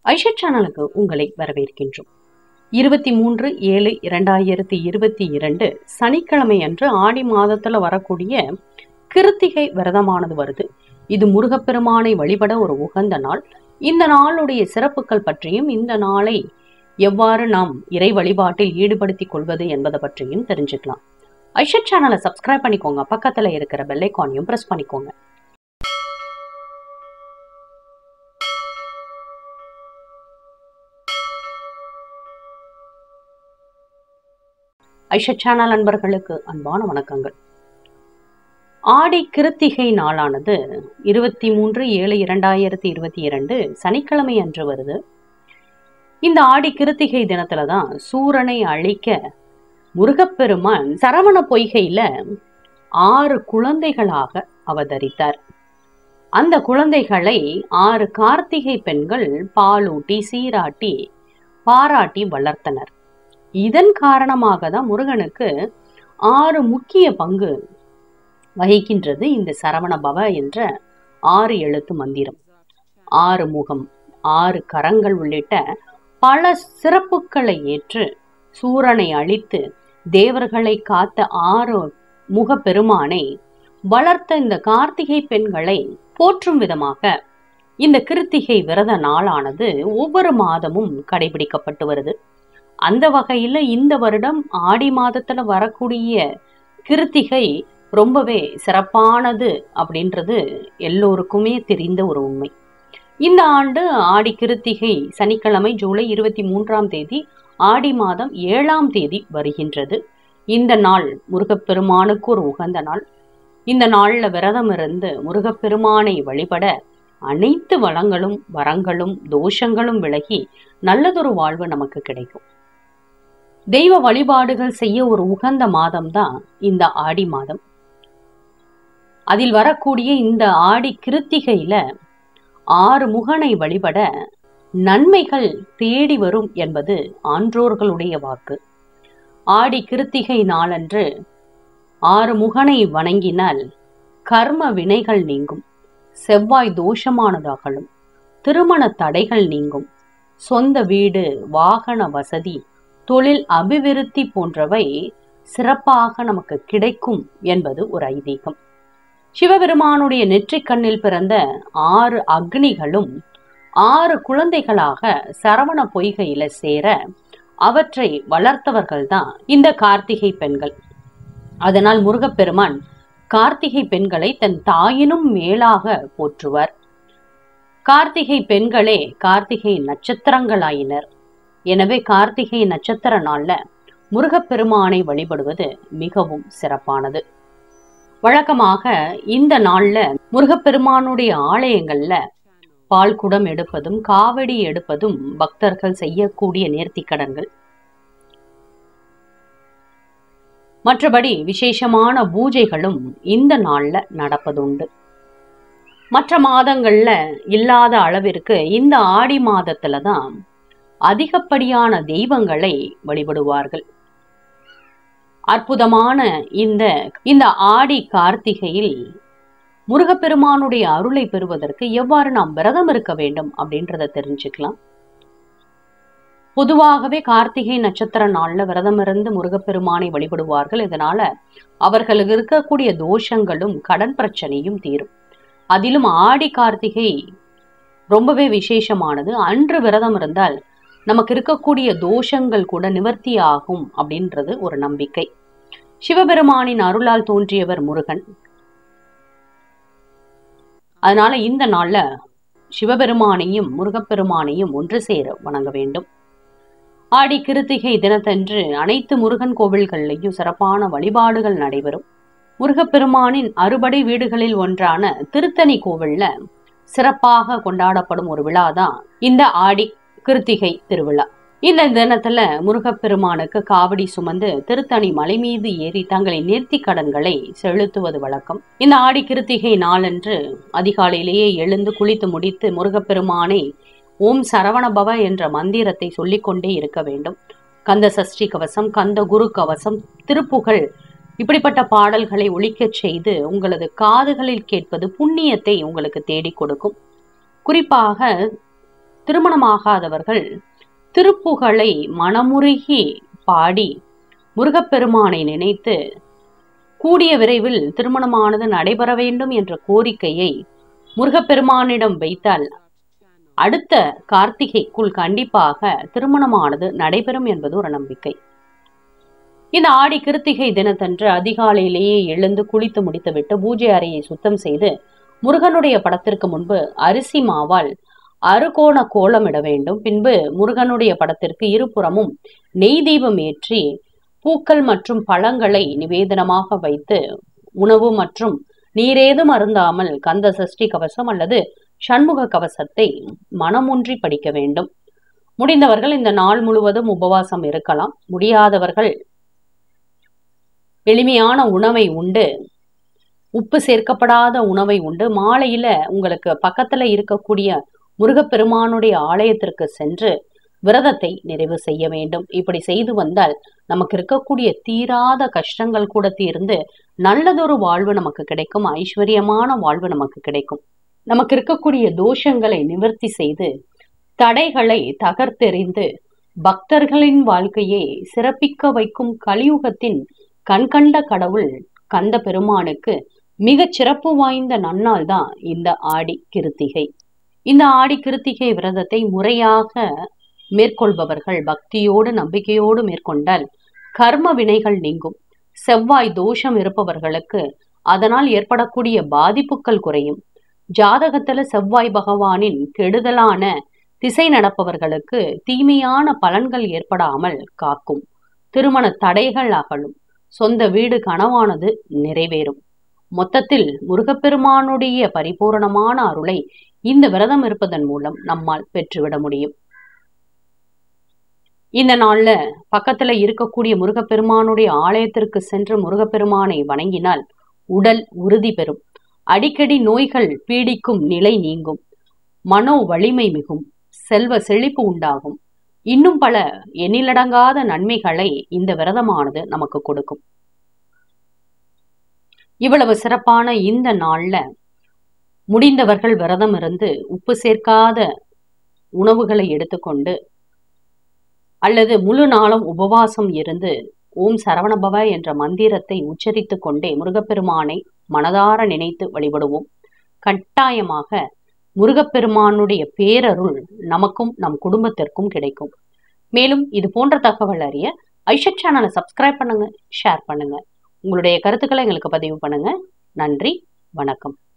ஐஷா சேனலுக்கு உங்களை வரவேற்கின்றோம் இருபத்தி மூன்று ஏழு இரண்டாயிரத்தி இருபத்தி இரண்டு சனிக்கிழமை அன்று ஆடி மாதத்துல வரக்கூடிய கிருத்திகை விரதமானது வருது இது முருகப்பெருமானை வழிபட ஒரு உகந்த நாள் இந்த நாளுடைய சிறப்புகள் பற்றியும் இந்த நாளை எவ்வாறு நாம் இறை வழிபாட்டில் ஈடுபடுத்திக் கொள்வது என்பதை பற்றியும் தெரிஞ்சுக்கலாம் ஐஷா சேனலை சப்ஸ்கிரைப் பண்ணிக்கோங்க பக்கத்துல இருக்கிற பெல்லைக்கானையும் பிரஸ் பண்ணிக்கோங்க ஐஷா சேனல் அன்பர்களுக்கு அன்பான வணக்கங்கள் ஆடி கிருத்திகை நாளானது இருபத்தி மூன்று ஏழு இரண்டாயிரத்தி இருபத்தி இரண்டு சனிக்கிழமை அன்று வருது இந்த ஆடி கிருத்திகை தினத்துல தான் சூரனை அழிக்க முருகப்பெருமான் சரவண பொய்கையில ஆறு குழந்தைகளாக அவதரித்தார் அந்த குழந்தைகளை ஆறு கார்த்திகை பெண்கள் பாலூட்டி சீராட்டி பாராட்டி வளர்த்தனர் இதன் காரணமாக தான் முருகனுக்கு ஆறு முக்கிய பங்கு வகிக்கின்றது இந்த சரவண பவ என்ற ஆறு எழுத்து மந்திரம் ஆறு முகம் ஆறு கரங்கள் உள்ளிட்ட பல சிறப்புகளை ஏற்று சூரனை அழித்து தேவர்களை காத்த ஆறு முக பெருமானை வளர்த்த இந்த கார்த்திகை பெண்களை போற்றும் விதமாக இந்த கிருத்திகை விரத நாளானது ஒவ்வொரு மாதமும் கடைபிடிக்கப்பட்டு வருது அந்த வகையில இந்த வருடம் ஆடி மாதத்துல வரக்கூடிய கிருத்திகை ரொம்பவே சிறப்பானது அப்படின்றது எல்லோருக்குமே தெரிந்த ஒரு உண்மை இந்த ஆண்டு ஆடி கிருத்திகை சனிக்கிழமை ஜூலை இருபத்தி மூன்றாம் தேதி ஆடி மாதம் ஏழாம் தேதி வருகின்றது இந்த நாள் முருகப்பெருமானுக்கு ஒரு உகந்த நாள் இந்த நாள்ல விரதம் இருந்து முருகப்பெருமானை வழிபட அனைத்து வளங்களும் வரங்களும் தோஷங்களும் விலகி நல்லதொரு வாழ்வு நமக்கு கிடைக்கும் தெய்வ வழிபாடுகள் செய்ய ஒரு உகந்த மாதம் தான் இந்த ஆடி மாதம் அதில் வரக்கூடிய இந்த ஆடி கிருத்திகையில ஆறு முகனை வழிபட நன்மைகள் தேடி வரும் என்பது ஆன்றோர்களுடைய வாக்கு ஆடி கிருத்திகை நாளன்று ஆறு முகனை வணங்கினால் கர்ம வினைகள் நீங்கும் செவ்வாய் தோஷமானதாகலும் திருமண தடைகள் நீங்கும் சொந்த வீடு வாகன வசதி தொழில் அபிவிருத்தி போன்றவை சிறப்பாக நமக்கு கிடைக்கும் என்பது ஒரு ஐதீகம் சிவபெருமானுடைய நெற்றிக் கண்ணில் பிறந்த ஆறு அக்னிகளும் ஆறு குழந்தைகளாக சரவண பொய்கையில சேர அவற்றை வளர்த்தவர்கள் தான் இந்த கார்த்திகை பெண்கள் அதனால் முருகப்பெருமான் கார்த்திகை பெண்களை தன் தாயினும் மேலாக போற்றுவார் கார்த்திகை பெண்களே கார்த்திகை நட்சத்திரங்களாயினர் எனவே கார்த்திகை நட்சத்திர நாள்ல முருகப்பெருமானை வழிபடுவது மிகவும் சிறப்பானது வழக்கமாக இந்த நாள்ல முருகப்பெருமானுடைய ஆலயங்கள்ல பால் குடம் எடுப்பதும் காவடி எடுப்பதும் பக்தர்கள் செய்யக்கூடிய நேர்த்திக்கடன்கள் மற்றபடி விசேஷமான பூஜைகளும் இந்த நாள்ல நடப்பதுண்டு மற்ற மாதங்கள்ல இல்லாத அளவிற்கு இந்த ஆடி மாதத்துல தான் அதிகப்படியான தெய்வங்களை வழிபடுவார்கள் அற்புதமான இந்த இந்த ஆடி கார்த்திகையில் முருகப்பெருமானுடைய அருளை பெறுவதற்கு எவ்வாறு நாம் விரதம் இருக்க வேண்டும் அப்படின்றத தெரிஞ்சுக்கலாம் பொதுவாகவே கார்த்திகை நட்சத்திர நாள்ல விரதம் இருந்து முருகப்பெருமானை வழிபடுவார்கள் இதனால அவர்களுக்கு இருக்கக்கூடிய தோஷங்களும் கடன் பிரச்சனையும் தீரும் அதிலும் ஆடி கார்த்திகை ரொம்பவே விசேஷமானது அன்று விரதம் இருந்தால் நமக்கு இருக்கக்கூடிய தோஷங்கள் கூட நிவர்த்தி ஆகும் அப்படின்றது ஒரு நம்பிக்கை சிவபெருமானின் அருளால் தோன்றியவர் முருகன் அதனால இந்த நாள்ல சிவபெருமானையும் முருகப்பெருமானையும் ஒன்று சேர வணங்க வேண்டும் ஆடி கிருத்திகை தினத்தன்று அனைத்து முருகன் கோவில்கள்லையும் சிறப்பான வழிபாடுகள் நடைபெறும் முருகப்பெருமானின் அறுபடை வீடுகளில் ஒன்றான திருத்தணி கோவில்ல சிறப்பாக கொண்டாடப்படும் ஒரு விழா தான் இந்த ஆடி கிருத்திகை திருவிழா இந்த தினத்துல முருகப்பெருமானுக்கு காவடி சுமந்து திருத்தணி மலை மீது ஏறி தங்களின் நேர்த்தி கடன்களை செலுத்துவது வழக்கம் இந்த ஆடி கிருத்திகை நாளன்று அதிகாலையிலேயே எழுந்து குளித்து முடித்து முருகப்பெருமானை ஓம் சரவணபவ என்ற மந்திரத்தை சொல்லிக்கொண்டே இருக்க வேண்டும் கந்த சஷ்டி கவசம் கந்த குரு கவசம் திருப்புகழ் இப்படிப்பட்ட பாடல்களை ஒழிக்கச் செய்து உங்களது காதுகளில் கேட்பது புண்ணியத்தை உங்களுக்கு தேடி கொடுக்கும் குறிப்பாக திருமணமாகாதவர்கள் திருப்புகழை மனமுருகி பாடி முருகப்பெருமானை நினைத்து கூடிய விரைவில் திருமணமானது நடைபெற வேண்டும் என்ற கோரிக்கையை முருகப்பெருமானிடம் வைத்தால் அடுத்த கார்த்திகைக்குள் கண்டிப்பாக திருமணமானது நடைபெறும் என்பது ஒரு நம்பிக்கை இந்த ஆடி கிருத்திகை தினத்தன்று அதிகாலையிலேயே எழுந்து குளித்து முடித்துவிட்டு பூஜை அறையை சுத்தம் செய்து முருகனுடைய படத்திற்கு முன்பு அரிசி மாவால் அறுகோண கோலமிட வேண்டும் பின்பு முருகனுடைய படத்திற்கு இருபுறமும் நெய் தீபம் ஏற்றி பூக்கள் மற்றும் பழங்களை நிவேதனமாக வைத்து உணவு மற்றும் நீரேதும் அருந்தாமல் கந்த சஷ்டி கவசம் அல்லது சண்முக கவசத்தை மனமொன்றி படிக்க வேண்டும் முடிந்தவர்கள் இந்த நாள் முழுவதும் உபவாசம் இருக்கலாம் முடியாதவர்கள் எளிமையான உணவை உண்டு உப்பு சேர்க்கப்படாத உணவை உண்டு மாலையில உங்களுக்கு பக்கத்துல இருக்கக்கூடிய முருகப்பெருமானுடைய ஆலயத்திற்கு சென்று விரதத்தை நிறைவு செய்ய வேண்டும் இப்படி செய்து வந்தால் நமக்கு இருக்கக்கூடிய தீராத கஷ்டங்கள் கூட தீர்ந்து நல்லதொரு வாழ்வு நமக்கு கிடைக்கும் ஐஸ்வர்யமான வாழ்வு நமக்கு கிடைக்கும் நமக்கு இருக்கக்கூடிய தோஷங்களை நிவர்த்தி செய்து தடைகளை தகர்த்தெறிந்து பக்தர்களின் வாழ்க்கையை சிறப்பிக்க வைக்கும் கலியுகத்தின் கண்கண்ட கடவுள் கந்த பெருமானுக்கு மிகச் சிறப்பு வாய்ந்த நன்னாள் தான் இந்த ஆடி கிருத்திகை இந்த ஆடி கிருத்திகை விரதத்தை முறையாக மேற்கொள்பவர்கள் பக்தியோடு நம்பிக்கையோடு மேற்கொண்டால் கர்ம வினைகள் நீங்கும் செவ்வாய் தோஷம் இருப்பவர்களுக்கு அதனால் ஏற்படக்கூடிய பாதிப்புகள் குறையும் ஜாதகத்துல செவ்வாய் பகவானின் கெடுதலான திசை நடப்பவர்களுக்கு தீமையான பலன்கள் ஏற்படாமல் காக்கும் திருமண தடைகள் அகலும் சொந்த வீடு கனவானது நிறைவேறும் மொத்தத்தில் முருகப்பெருமானுடைய பரிபூரணமான அருளை இந்த விரதம் இருப்பதன் மூலம் நம்மால் பெற்றுவிட முடியும் இந்த நாள்ல பக்கத்துல இருக்கக்கூடிய முருகப்பெருமானுடைய ஆலயத்திற்கு சென்று முருகப்பெருமானை வணங்கினால் உடல் உறுதி பெறும் அடிக்கடி நோய்கள் பீடிக்கும் நிலை நீங்கும் மனோ வலிமை மிகும் செல்வ செழிப்பு உண்டாகும் இன்னும் பல எண்ணிலடங்காத நன்மைகளை இந்த விரதமானது நமக்கு கொடுக்கும் இவ்வளவு சிறப்பான இந்த நாள்ல முடிந்தவர்கள் விரதம் இருந்து உப்பு சேர்க்காத உணவுகளை எடுத்துக்கொண்டு அல்லது முழு நாளும் உபவாசம் இருந்து ஓம் சரவணபவ என்ற மந்திரத்தை உச்சரித்து கொண்டே முருகப்பெருமானை மனதார நினைத்து வழிபடுவோம் கட்டாயமாக முருகப்பெருமானுடைய பேரருள் நமக்கும் நம் குடும்பத்திற்கும் கிடைக்கும் மேலும் இது போன்ற தகவல் அறிய ஐஷட் சேனலை சப்ஸ்கிரைப் பண்ணுங்க ஷேர் பண்ணுங்க உங்களுடைய கருத்துக்களை எங்களுக்கு பதிவு பண்ணுங்க நன்றி வணக்கம்